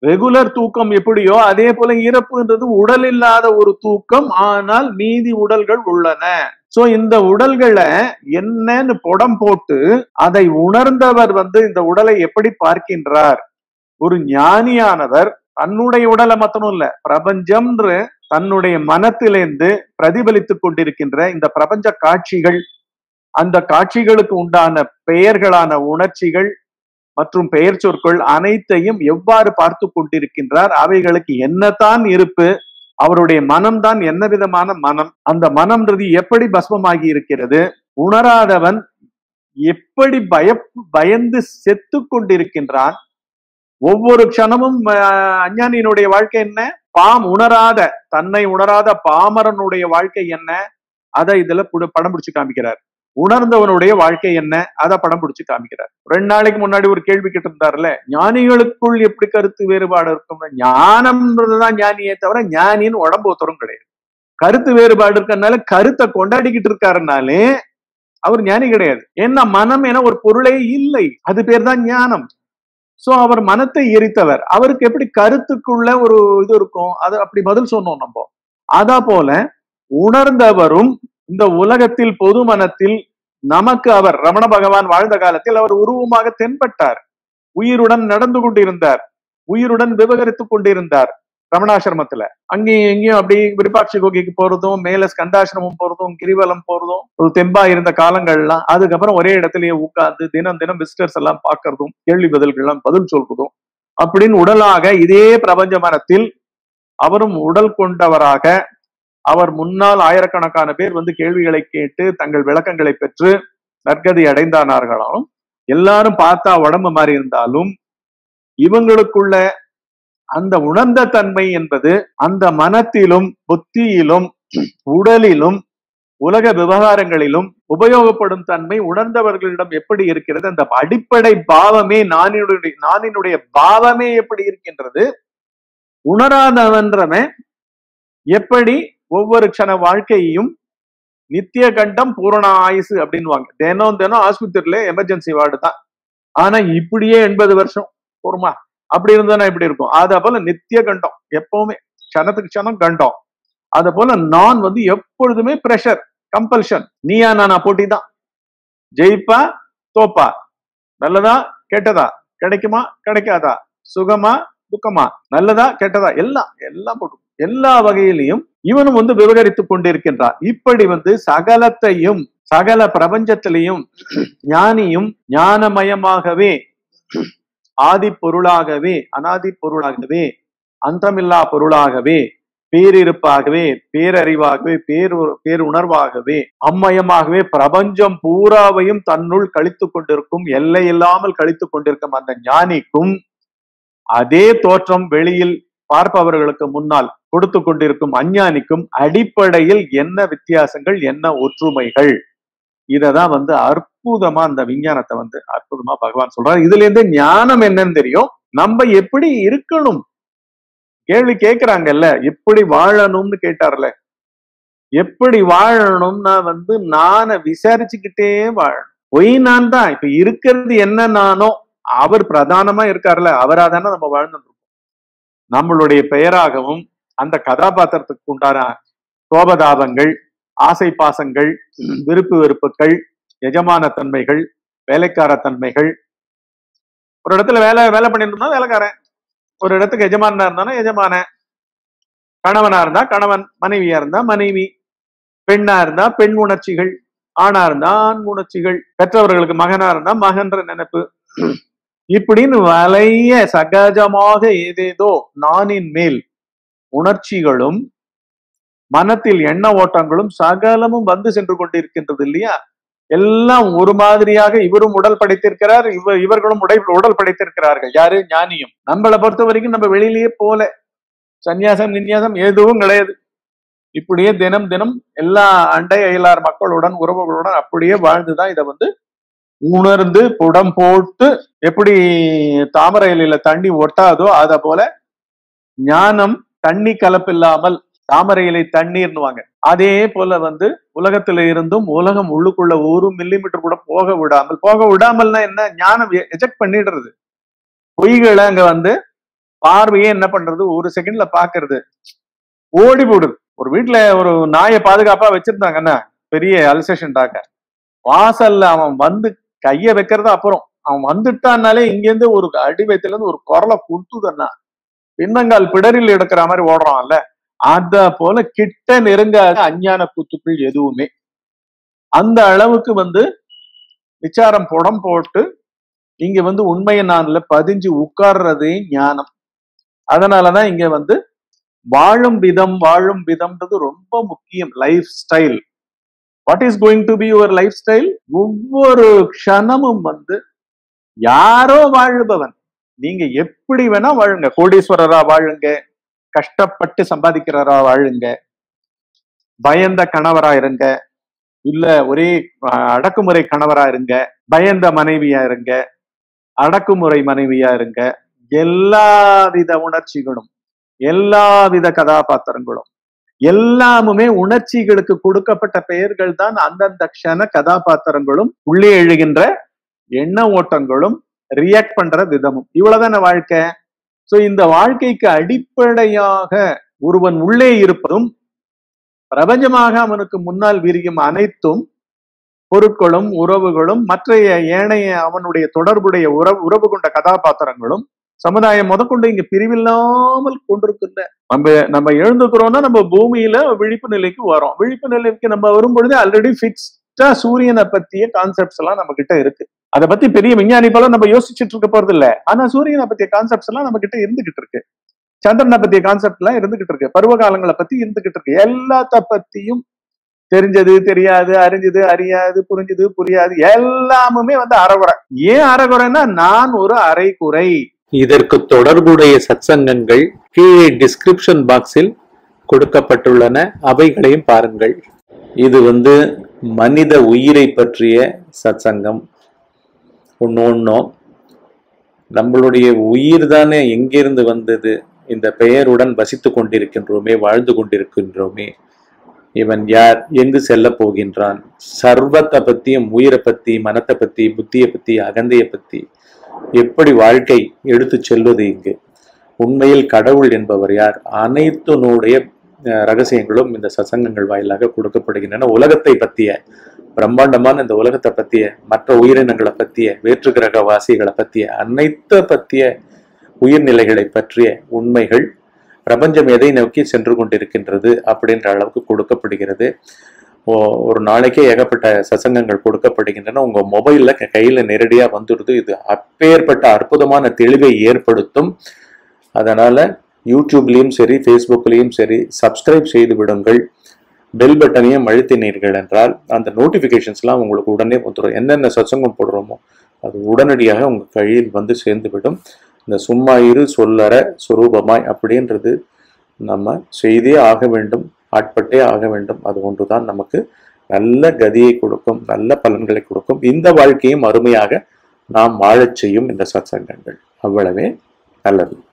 regular தூக்கம் எப்படியோ அதே போல இறப்புன்றது உடல் இல்லாத ஒரு தூக்கம் ஆனால் மீதி உடல்கள் உள்ளன சோ இந்த உடல்களை என்னன்னு புடம் போட்டு அதை உணர்ந்தவர் வந்து இந்த உடலை எப்படி பார்க்கின்றார் ஒரு ஞானியானவர் தன்னுடைய உடலை மாத்தணும் இல்ல பிரபஞ்சம்ன்ற தன்னுடைய மனத்திலிருந்து பிரதிபலித்துக் கொண்டிருக்கின்ற இந்த பிரபஞ்ச காட்சிகள் அந்த காட்சிகளுக்கு உண்டான பெயர்களான உணர்ச்சிகள் மற்றும் பெயர் சொற்கள் அனைத்தையும் எவ்வாறு பார்த்து கொண்டிருக்கின்றார் அவைகளுக்கு என்னதான் இருப்பு அவருடைய மனம்தான் என்ன விதமான மனம் அந்த மனம்ன்றது எப்படி பஸ்மமாகி இருக்கிறது உணராதவன் எப்படி பய பயந்து செத்து கொண்டிருக்கின்றான் ஒவ்வொரு க்ஷணமும் அஹ், அஞ்ஞானியினுடைய வாழ்க்கை என்ன பாம் உணராத தன்னை உணராத பாமரனுடைய வாழ்க்கை என்ன அதை இதுல புடு- படம் பிடிச்சு காமிக்கிறார் உணர்ந்தவனுடைய வாழ்க்கை என்ன அதை படம் பிடிச்சு காமிக்கிறார் ரெண்டு நாளைக்கு முன்னாடி ஒரு கேள்வி கேட்டு இருந்தார்ல ஞானிகளுக்குள் எப்படி கருத்து வேறுபாடு இருக்கும் ஞானம்ன்றதுதான் ஞானியே தவிர ஞானின்னு உடம்பு ஒருத்தரும் கிடையாது கருத்து வேறுபாடு இருக்கறனால கருத்தை கொண்டாடிக்கிட்டு இருக்காருனாலே அவர் ஞானி கிடையாது ஏன்னா மனம் என ஒரு பொருளே இல்லை அது பேர் தான் ஞானம் சோ அவர் மனத்தை எரித்தவர் அவருக்கு எப்படி கருத்துக்குள்ள ஒரு இது இருக்கும் அது அப்படி பதில் சொன்னோம் நம்ம அதா போல உணர்ந்தவரும் இந்த உலகத்தில் பொது மனத்தில் நமக்கு அவர் ரமண பகவான் வாழ்ந்த காலத்தில் அவர் உருவமாக தென்பட்டார் உயிருடன் நடந்து கொண்டிருந்தார் உயிருடன் விவகரித்துக் கொண்டிருந்தார் ரமணாசிரமத்துல அங்கேயும் எங்கேயும் அப்படி விருப்பாட்சி கோகைக்கு போறதும் மேல ஸ்கந்தாசிரமம் போறதும் கிரிவலம் போறதும் ஒரு தெம்பா இருந்த காலங்கள்லாம் அதுக்கப்புறம் ஒரே இடத்துலயே உட்கார்ந்து தினம் தினம் விசிட்டர்ஸ் எல்லாம் பார்க்கறதும் கேள்வி பதில்கள்லாம் பதில் சொல்றதும் அப்படின்னு உடலாக இதே பிரபஞ்ச மனத்தில் அவரும் உடல் கொண்டவராக அவர் முன்னால் ஆயிரக்கணக்கான பேர் வந்து கேள்விகளை கேட்டு தங்கள் விளக்கங்களை பெற்று நற்கதி அடைந்தானார்களாலும் எல்லாரும் பார்த்தா உடம்பு மாதிரி இருந்தாலும் இவங்களுக்குள்ள அந்த உணர்ந்த தன்மை என்பது அந்த மனத்திலும் புத்தியிலும் உடலிலும் உலக விவகாரங்களிலும் உபயோகப்படும் தன்மை உணர்ந்தவர்களிடம் எப்படி இருக்கிறது அந்த அடிப்படை பாவமே நானினுடைய நானினுடைய பாவமே எப்படி இருக்கின்றது உணராதவன்றவன் எப்படி ஒவ்வொரு க்ஷண வாழ்க்கையையும் நித்திய கண்டம் பூரண ஆயுசு அப்படின்வாங்க தினம் தினம் ஆஸ்பத்திரியில எமர்ஜென்சி வார்டு தான் ஆனா இப்படியே எண்பது வருஷம் போருமா அப்படி இருந்தா இப்படி இருக்கும் அத போல நித்திய கண்டம் எப்பவுமே க்ஷணத்துக்கு க்ஷணம் கண்டம் அத போல நான் வந்து எப்பொழுதுமே பிரஷர் கம்பல்ஷன் நீயா நானா போட்டி தான் ஜெயிப்பா தோப்பா நல்லதா கெட்டதா கிடைக்குமா கிடைக்காதா சுகமா துக்கமா நல்லதா கெட்டதா எல்லாம் எல்லாம் போட்டு எல்லா வகையிலையும் இவனும் வந்து விவகரித்துக் கொண்டிருக்கின்றான் இப்படி வந்து சகலத்தையும் சகல பிரபஞ்சத்திலையும் ஞானியும் ஞானமயமாகவே ஆதி பொருளாகவே அனாதி பொருளாகவே அந்தமில்லா பொருளாகவே பேரிருப்பாகவே பேரறிவாகவே பேரு பேருணர்வாகவே அம்மயமாகவே பிரபஞ்சம் பூராவையும் தன்னுள் கழித்துக் கொண்டிருக்கும் எல்லை இல்லாமல் கழித்துக் கொண்டிருக்கும் அந்த ஞானிக்கும் அதே தோற்றம் வெளியில் பார்ப்பவர்களுக்கு முன்னால் கொடுத்து கொண்டிருக்கும் அஞ்ஞானிக்கும் அடிப்படையில் என்ன வித்தியாசங்கள் என்ன ஒற்றுமைகள் இததான் வந்து அற்புதமா அந்த விஞ்ஞானத்தை வந்து அற்புதமா பகவான் சொல்றாரு இதுல இருந்து ஞானம் என்னன்னு தெரியும் நம்ம எப்படி இருக்கணும் கேள்வி கேட்கிறாங்கல்ல எப்படி வாழணும்னு கேட்டார்ல எப்படி வாழணும்னா வந்து நானை விசாரிச்சுக்கிட்டே வாழணும் பொய் நான் தான் இப்ப இருக்கிறது என்ன நானோ அவர் பிரதானமா இருக்காருல்ல அவரா தானே நம்ம வாழ்ந்துட்டு இருக்கோம் நம்மளுடைய பெயராகவும் அந்த கதாபாத்திரத்துக்கு உண்டான கோபதாபங்கள் ஆசை பாசங்கள் விருப்பு வெறுப்புகள் எஜமான தன்மைகள் வேலைக்கார தன்மைகள் ஒரு இடத்துல வேலை வேலை பண்ணிட்டு இருந்தா வேலைக்காரன் ஒரு இடத்துக்கு எஜமானா இருந்தானா எஜமான கணவனா இருந்தா கணவன் மனைவியா இருந்தா மனைவி பெண்ணா இருந்தா பெண் உணர்ச்சிகள் ஆணா இருந்தா ஆண் உணர்ச்சிகள் பெற்றவர்களுக்கு மகனா இருந்தா மகன்ற நினைப்பு இப்படின்னு வலைய சகஜமாக ஏதேதோ நானின் மேல் உணர்ச்சிகளும் மனத்தில் எண்ண ஓட்டங்களும் சகலமும் வந்து சென்று கொண்டிருக்கின்றது இல்லையா எல்லாம் ஒரு மாதிரியாக இவரும் உடல் படைத்திருக்கிறார் இவ இவர்களும் உடை உடல் படைத்திருக்கிறார்கள் யாரு ஞானியும் நம்மளை பொறுத்த வரைக்கும் நம்ம வெளியிலேயே போல சந்நியாசம் நின்யாசம் எதுவும் கிடையாது இப்படியே தினம் தினம் எல்லா அண்டை அயலார் மக்களுடன் உறவுகளுடன் அப்படியே வாழ்ந்துதான் இதை வந்து உணர்ந்து புடம் போட்டு எப்படி தாமரை இலையில தண்ணி ஒட்டாதோ அத போல ஞானம் தண்ணி கலப்பில்லாமல் தாமரை இலை தண்ணீர்னுவாங்க அதே போல வந்து உலகத்துல இருந்தும் உலகம் உள்ளுக்குள்ள ஒரு மில்லிமீட்டர் கூட போக விடாமல் போக விடாமல்னா என்ன ஞானம் எஜெக்ட் பண்ணிடுறது பொய்களை அங்க வந்து பார்வையே என்ன பண்றது ஒரு செகண்ட்ல பாக்குறது ஓடி போடுது ஒரு வீட்டுல ஒரு நாயை பாதுகாப்பா வச்சிருந்தாங்கன்னா பெரிய அல்சேஷன் டாக்க வாசல்ல அவன் வந்து கைய வைக்கிறது அப்புறம் அவன் வந்துட்டான்னாலே இங்க இருந்து ஒரு அடி வயத்துல இருந்து ஒரு குரலை கொடுத்துதன்னா பின்னங்கால் பிடரில் எடுக்கிற மாதிரி ஓடுறான்ல அத போல கிட்ட நெருங்காத அஞ்ஞான கூத்துக்கள் எதுவுமே அந்த அளவுக்கு வந்து விசாரம் புடம் போட்டு இங்க வந்து உண்மையை நான்ல பதிஞ்சு உட்கார்றதே ஞானம் அதனாலதான் இங்க வந்து வாழும் விதம் வாழும் விதம்ன்றது ரொம்ப முக்கியம் life style what is going to be your life style ஒவ்வொரு க்ஷணமும் வந்து யாரோ வாழுபவன் நீங்க எப்படி வேணா வாழுங்க கோடீஸ்வரரா வாழுங்க கஷ்டப்பட்டு சம்பாதிக்கிறவரா வாழுங்க பயந்த கணவரா இருங்க இல்ல ஒரே அஹ், அடக்குமுறை கணவரா இருங்க பயந்த மனைவியா இருங்க அடக்குமுறை மனைவியா இருங்க எல்லாவித உணர்ச்சிகளும் எல்லாவித கதாபாத்திரங்களும் எல்லாமுமே உணர்ச்சிகளுக்கு கொடுக்கப்பட்ட பெயர்கள் தான் அந்தந்த க்ஷண கதாபாத்திரங்களும் உள்ளே எழுகின்ற எண்ண ஓட்டங்களும் ரியாக்ட் பண்ற விதமும் இவ்வளவுதானே வாழ்க்கை சோ இந்த வாழ்க்கைக்கு அடிப்படையாக ஒருவன் உள்ளே இருப்பதும் பிரபஞ்சமாக அவனுக்கு முன்னால் விரியும் அனைத்தும் பொருட்களும் உறவுகளும் மற்ற ஏனைய அவனுடைய தொடர்புடைய உறவு உறவு கொண்ட கதாபாத்திரங்களும் சமுதாயம் முதற்கொண்டு இங்க பிரிவில்லாமல் கொண்டிருக்கின்ற நம்ம நம்ம எழுந்துக்கிறோம்னா நம்ம பூமியில விழிப்பு நிலைக்கு வரோம் விழிப்பு நிலைக்கு நம்ம வரும்பொழுது ஆல்ரெடி பிக்ஸ்டா சூரியனை பத்திய கான்செப்ட்ஸ் எல்லாம் நம்ம கிட்ட இருக்கு அதை பத்தி பெரிய விஞ்ஞானி போல நம்ம யோசிச்சுட்டு இருக்க போறது இல்ல ஆனா சூரியனை பத்திய கான்செப்ட்ஸ் எல்லாம் நம்ம கிட்ட இருந்துகிட்டு இருக்கு சந்திரனை பத்திய கான்செப்ட் எல்லாம் இருந்துகிட்டு இருக்கு பருவ காலங்களை பத்தி இருந்துகிட்டு இருக்கு எல்லாத்த பத்தியும் தெரிஞ்சது தெரியாது அறிஞ்சது அறியாது புரிஞ்சது புரியாது எல்லாமுமே வந்து அறகுறை ஏன் அறகுறைன்னா நான் ஒரு அரைகுறை இதற்கு தொடர்புடைய சத்சங்கங்கள் கீழே டிஸ்கிரிப்ஷன் பாக்ஸில் கொடுக்கப்பட்டுள்ளன அவைகளையும் பாருங்கள் இது வந்து மனித உயிரை பற்றிய சத்சங்கம் ஒன்று ஒன்றும் நம்மளுடைய உயிர் தானே எங்கிருந்து வந்தது இந்த பெயருடன் வசித்து கொண்டிருக்கின்றோமே வாழ்ந்து கொண்டிருக்கின்றோமே இவன் யார் எங்கு செல்ல போகின்றான் சர்வத்தை பத்தியும் உயிரை பத்தி மனத்தை பத்தி புத்தியை பத்தி அகந்தையை பத்தி எப்படி வாழ்க்கை எடுத்து செல்வது இங்கு உண்மையில் கடவுள் என்பவர் யார் அனைத்தினுடைய அஹ், ரகசியங்களும் இந்த சசங்கங்கள் வாயிலாக கொடுக்கப்படுகின்றன உலகத்தை பற்றிய பிரம்மாண்டமான இந்த உலகத்தை பற்றிய மற்ற உயிரினங்களை பற்றிய வேற்று கிரக வாசிகளை பற்றிய அனைத்த பற்றிய உயிர்நிலைகளை பற்றிய உண்மைகள் பிரபஞ்சம் எதை நோக்கி சென்று கொண்டிருக்கின்றது அப்படின்ற அளவுக்கு கொடுக்கப்படுகிறது ஓ- ஒரு நாளைக்கே ஏகப்பட்ட சசங்கங்கள் கொடுக்கப்படுகின்றன உங்க மொபைல்ல க- கையில நேரடியா வந்துடுது இது அப்பேற்பட்ட அற்புதமான தெளிவை ஏற்படுத்தும் அதனால யூடியூப்லயும் சரி ஃபேஸ்புக்லயும் சரி சப்ஸ்கிரைப் செய்து விடுங்கள் பெல் பட்டனையும் அழுத்தினீர்கள் என்றால் அந்த நோட்டிஃபிகேஷன்ஸ்லாம் உங்களுக்கு உடனே வந்துடும் என்னென்ன சத்சங்கம் போடுறோமோ அது உடனடியாக உங்க கையில் வந்து சேர்ந்து விடும் இந்த சும்மா இரு சொல்லற சுரூபமாய் அப்படின்றது நம்ம செய்தே ஆக வேண்டும் ஆட்பட்டே ஆக வேண்டும் அது ஒன்றுதான் நமக்கு நல்ல கதியை கொடுக்கும் நல்ல பலன்களை கொடுக்கும் இந்த வாழ்க்கையும் அருமையாக நாம் வாழச் செய்யும் இந்த சத்சங்கங்கள் அவ்வளவே நல்லது